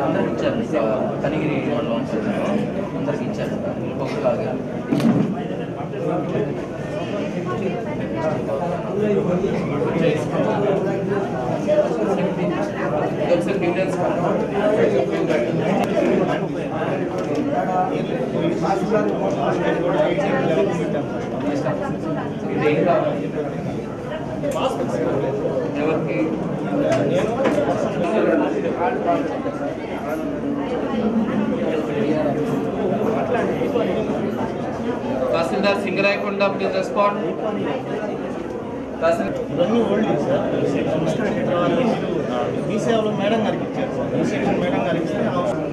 అందరికి ఇచ్చారు కనిగిరి మండలం అందరికి ఇచ్చారు ఒక్కలాగా ఒకసారి డీటెయిల్స్ ఏం కావాలి ఎవరికి తహసీల్దార్ సింగరాయకొండ ప్లీజ్ రెస్పాండ్ తహసీల్ ఇవన్నీ ఓల్డ్ సార్ మీ సేవలో మేడం గారికి ఇచ్చారు సార్ ఈ సెక్షన్ మేడం గారికి ఇస్తే అవసరం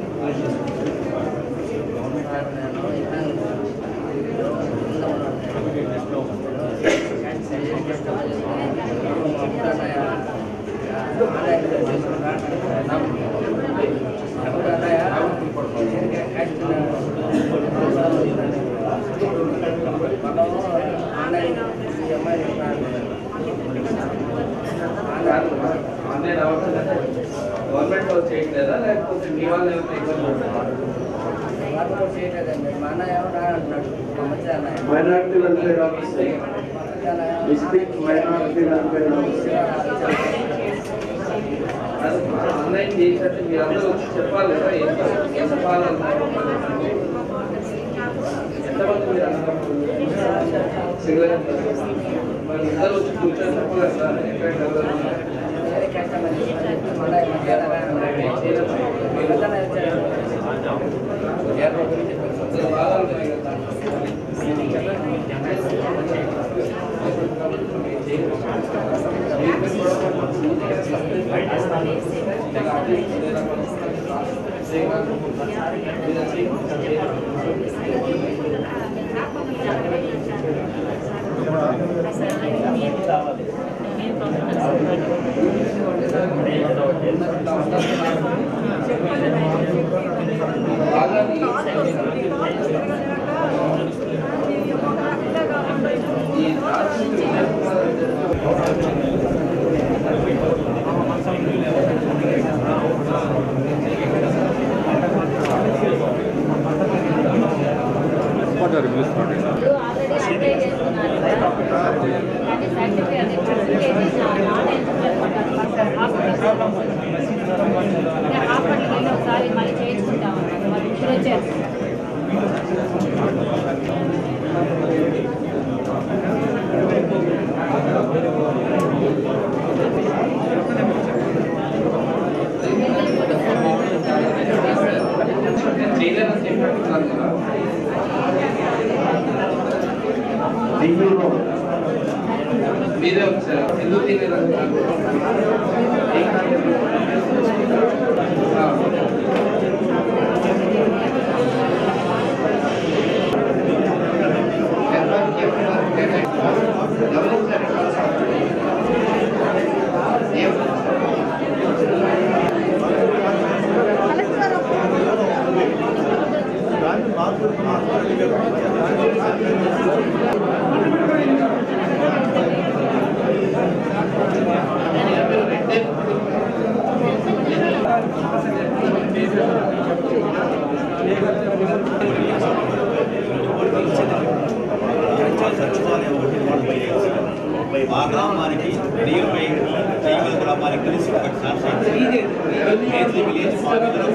ఆన్లైన్ అవసరం గవర్నమెంట్ వాళ్ళు చేయట్లేదా లేకపోతే మీ వాళ్ళు ఏమైనా ఇబ్బంది minority welfare officer district minority welfare officer అది ఆన్లైన్ చేసినట్టు మీరు అందరూ వచ్చి చెప్పాలి కదా ఏం ఏం చెప్పాలనుకుంటున్నారు ఎంతమంది మీరు అందరూ సింగిల్ మరి ఇద్దరు వచ్చి కూర్చొని చెప్పాలి కదా ఎక్కడికి వెళ్తారు ఈ రాష్ట్ర ఇప్పుడు ఆల్రెడీ అప్లై చేస్తున్నారు అది సర్టిఫికేట్ అది సర్టిఫికేట్ నాన్ ఎలిజిబుల్ హాస్పిటల్కి వెళ్ళి ఒకసారి మళ్ళీ చేయించుకుంటాం వాళ్ళు ఇప్పుడు వచ్చారు చేయలేదని చెప్పినట్టున్నారు కదా దిగులో మీరే వచ్చారు ఎందుకు తినేదని ఆ గ్రామానికి నియర్ బై ట్రైబల్ గ్రామానికి కలిసి ఒకటి సాక్షి మేజర్ విలేజ్ మాత్రం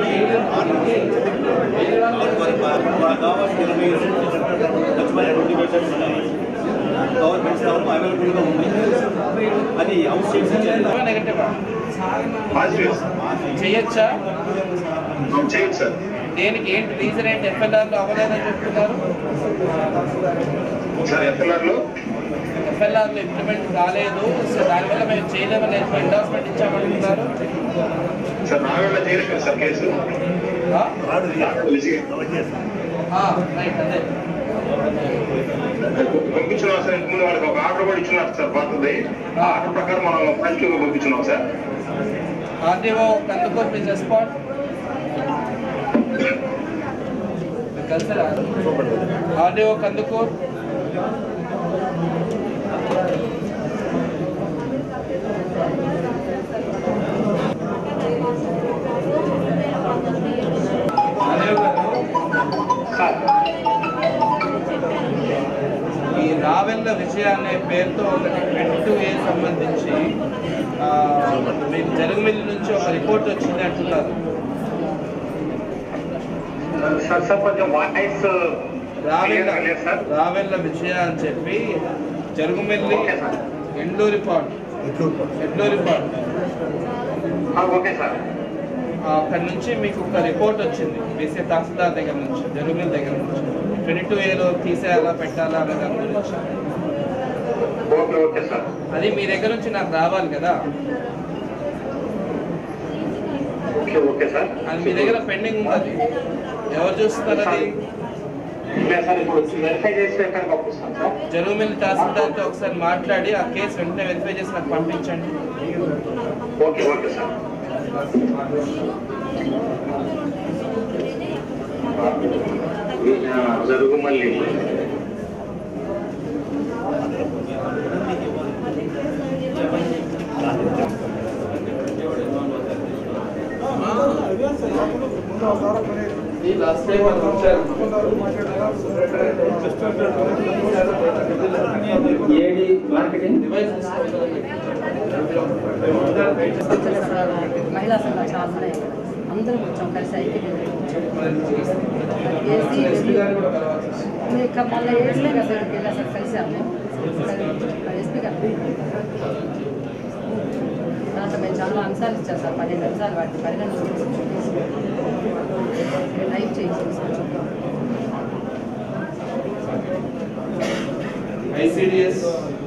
మనకు కావాల్సిన ఇరవై లక్షల రెండు మీటర్స్ ఉన్నాయి గవర్నమెంట్ స్థలం అవైలబుల్గా ఉంది అది అవుట్ సైడ్ నెగటివ్ పాజిటివ్ చేయొచ్చా చేయండి సార్ దేనికి ఏంటి రీజన్ ఏంటి ఎఫ్ఎల్ఆర్లో అవ్వలేదని చెప్తున్నారు సార్ ఎఫ్ఎల్ఆర్లో ఎఫ్ఎల్ఆర్లో ఇంప్లిమెంట్ కాలేదు సో దానివల్ల మేము చేయలేమని ఎండార్స్మెంట్ ఇచ్చామంటున్నారు సార్ నాగళ్ళ చేయలేదు సార్ కేసు ఆ? ఆ, రైట్ అదే పంపించున్నాం సార్ ఇంటి ముందు వాళ్ళకి ఒక ఆర్డర్ కూడా ఇచ్చున్నారు సార్ పాతది ఆ ఆర్డర్ ప్రకారం మనం ఫ్రెండ్కి పంపించున్నాం sir RDO Kandukur please respond కలిసారా ఆర్డీఓ కందుకూరు విజయ అనే పేరుతో ఒకటి ట్వంటీ టూ ఏ సంబంధించి ఆ, మీకు జరుగుమిల్లి నుంచి ఒక రిపోర్ట్ వచ్చింది అంటున్నారు సార్ సార్ కొంచెం వాయిస్ రావెల్ల లేదు సార్ రావెల్ల విజయ అని చెప్పి జరుగుమిల్లి ఓకే సార్ ఎండూరి పాట్ ఎడ్లూరి పాట్ ఆ, ఓకే సార్ అక్కడ నుంచి మీకు ఒక రిపోర్ట్ వచ్చింది బీసీ తహసీల్దార్ దగ్గర నుంచి జరుగుమిల్ దగ్గర నుంచి ట్వంటీ టూ ఏలో తీసేయాలా పెట్టాలా అనే దాని గురించి ఓకే ఓకే సార్ అది మీ దగ్గర నుంచి నాకు రావాలి కదా ఓకే ఓకే సార్ అది మీ దగ్గర పెండింగ్ ఉంది అది ఎవరు చూస్తున్నారు అది లేదు సార్ ఇప్పుడు వెరిఫై చేసి ఎక్కడ పంపిస్తాను సార్ జరుగుమిల్ తహసీల్దార్తో ఒకసారి మాట్లాడి ఆ కేసు వెంటనే వెరిఫై చేసి నాకు పంపించండి ఓకే ఓకే సార్ ఆ, జరుగు మళ్ళీ ఈ లాస్ట్ టైం వాళ్ళు వచ్చారు ఏడి మార్కెటింగ్ డివైస్ మహిళా సంఘాలు చాలా ఉన్నాయి అందరం వచ్చాం కలిసి ఐక్యం ఇంకా మొన్న ఎస్పీ గారి దగ్గరికి వెళ్ళి అసలు కలిసాము ఎస్పీ గారు దాంట్లో మేము చాలా అంశాలు ఇచ్చాం సార్ పన్నెండు అంశాలు వాటిని పరిగణన టైప్ చేయించాం సార్ ఐసిడిఎస్